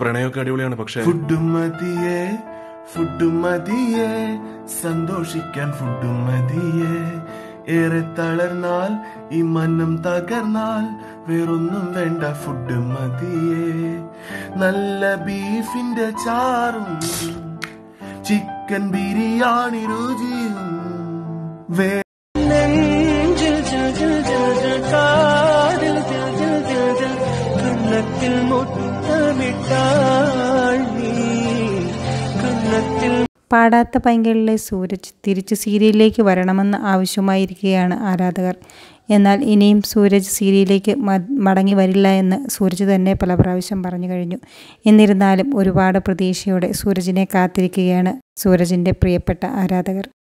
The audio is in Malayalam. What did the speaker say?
പ്രണയമൊക്കെ അടിപൊളിയാണ് പക്ഷെ ഫുഡും മതിയേ ഫുഡും മതിയേ സന്തോഷിക്കാൻ ഫുഡും മതിയേ ഏറെ തളർന്നാൽ ഈ മനം തകർന്നാൽ വേറൊന്നും വേണ്ട ഫുഡ് മതിയേ നല്ല ബീഫിന്റെ ചാറും ചിക്കൻ ബിരിയാണി രുചിയും വേ നെഞ്ചിൽ ജിൽ ജിൽ ജിൽ ജിൽ കാതിൽ ജിൽ ജിൽ ജിൽ ജിൽ കണ്ണത്തിൽ മുത്തമിട്ടാൾ നീ കണ്ണത്തിൽ പാടാത്ത പൈങ്കളിലെ സൂരജ് തിരിച്ച് സീരിയലിലേക്ക് വരണമെന്ന് ആവശ്യമായിരിക്കുകയാണ് ആരാധകർ എന്നാൽ ഇനിയും സൂരജ് സീരിയലിലേക്ക് മ- മടങ്ങി വരില്ല എന്ന് സൂരജ് തന്നെ പല പ്രാവശ്യം പറഞ്ഞു കഴിഞ്ഞു എന്നിരുന്നാലും ഒരുപാട് പ്രതീക്ഷയോടെ സൂരജിനെ കാത്തിരിക്കുകയാണ് സൂരജിൻ്റെ പ്രിയപ്പെട്ട ആരാധകർ